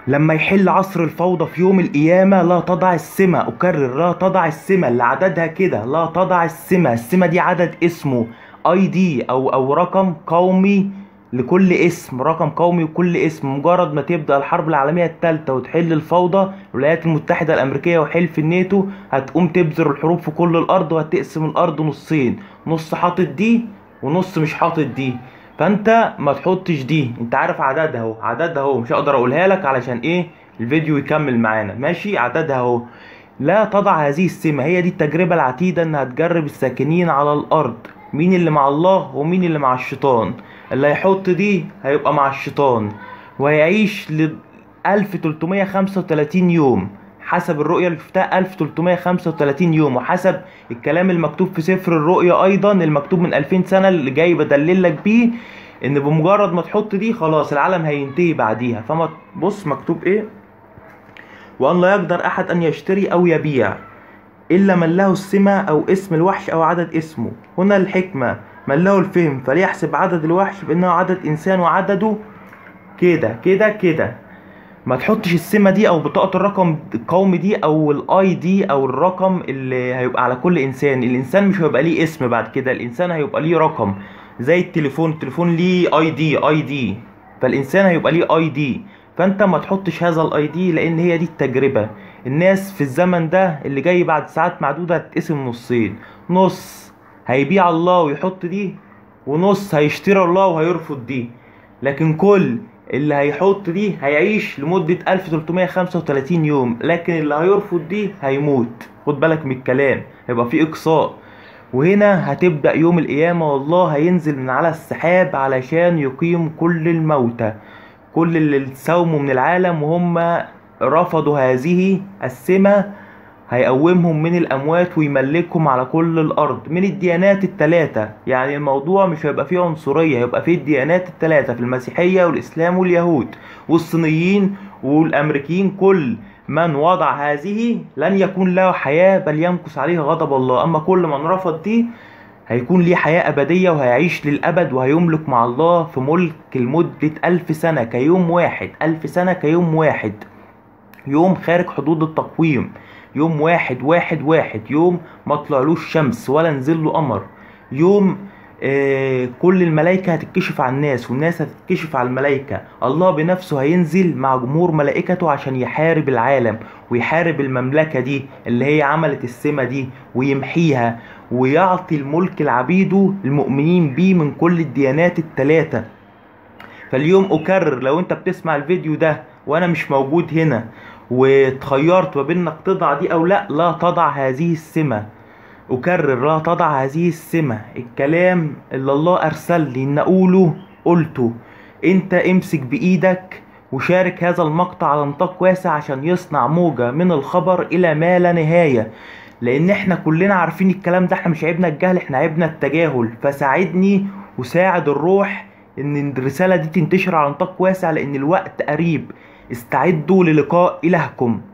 لما يحل عصر الفوضى في يوم القيامة لا تضع السمة أكرر لا تضع السمة اللي عددها كده لا تضع السمة السمة دي عدد اسمه اي دي او او رقم قومي لكل اسم رقم قومي وكل اسم مجرد ما تبدأ الحرب العالمية الثالثة وتحل الفوضى الولايات المتحدة الأمريكية وحلف الناتو هتقوم تبذر الحروب في كل الأرض وهتقسم الأرض نصين نص حاطط دي ونص مش حاطط دي فانت ما تحطش دي انت عارف عددها اهو عددها اهو مش هقدر اقولها لك علشان ايه الفيديو يكمل معانا ماشي عددها اهو لا تضع هذه السمة هي دي التجربة العتيدة انها تجرب الساكنين على الارض مين اللي مع الله ومين اللي مع الشيطان اللي هيحط دي هيبقى مع الشيطان وهيعيش ل 1335 يوم حسب الرؤية اللي شفتها 1335 يوم وحسب الكلام المكتوب في سفر الرؤيا ايضا المكتوب من 2000 سنة اللي جاي بدلل لك بيه ان بمجرد ما تحط دي خلاص العالم هينتهي بعديها فما بص مكتوب ايه وان لا يقدر احد ان يشتري او يبيع الا من له السمة او اسم الوحش او عدد اسمه هنا الحكمة من له الفهم فليحسب عدد الوحش بانه عدد انسان وعدده كده كده كده ما تحطش السمة دي او بطاقة الرقم القومي دي او الاي دي او الرقم اللي هيبقى على كل انسان الانسان مش هيبقى ليه اسم بعد كده الانسان هيبقى ليه رقم زي التليفون التليفون ليه اي دي اي دي فالانسان هيبقى ليه اي دي فانت ما تحطش هذا الاي دي لان هي دي التجربة الناس في الزمن ده اللي جاي بعد ساعات معدودة هتتقسم نصين نص هيبيع الله ويحط دي ونص هيشتري الله وهيرفض دي لكن كل اللي هيحط دي هيعيش لمدة 1335 يوم لكن اللي هيرفض دي هيموت خد بالك من الكلام هيبقى في إقصاء وهنا هتبدأ يوم القيامة والله هينزل من على السحاب علشان يقيم كل الموتى كل اللي ساوموا من العالم وهم رفضوا هذه السمة هيقومهم من الأموات ويملكهم على كل الأرض من الديانات التلاتة يعني الموضوع مش هيبقى فيه عنصرية هيبقى فيه الديانات التلاتة في المسيحية والإسلام واليهود والصينيين والأمريكيين كل من وضع هذه لن يكون له حياة بل يمكث عليه غضب الله أما كل من رفض دي هيكون ليه حياة أبدية وهيعيش للأبد وهيملك مع الله في ملك لمدة ألف سنة كيوم واحد ألف سنة كيوم واحد يوم خارج حدود التقويم يوم واحد واحد واحد يوم ما طلعلوش شمس ولا نزل له قمر يوم آه كل الملائكة هتتكشف على الناس والناس هتتكشف على الملائكة الله بنفسه هينزل مع جمهور ملائكته عشان يحارب العالم ويحارب المملكة دي اللي هي عملت السمة دي ويمحيها ويعطي الملك لعبيده المؤمنين بيه من كل الديانات التلاتة فاليوم أكرر لو أنت بتسمع الفيديو ده وأنا مش موجود هنا وتخيرت ما بين انك تضع دي او لا لا تضع هذه السمة اكرر لا تضع هذه السمة الكلام اللي الله ارسل لي ان اقوله قلته انت امسك بايدك وشارك هذا المقطع على نطاق واسع عشان يصنع موجة من الخبر الى ما لا نهاية لان احنا كلنا عارفين الكلام ده احنا مش عيبنا الجهل احنا عيبنا التجاهل فساعدني وساعد الروح ان الرسالة دي تنتشر على نطاق واسع لان الوقت قريب استعدوا للقاء إلهكم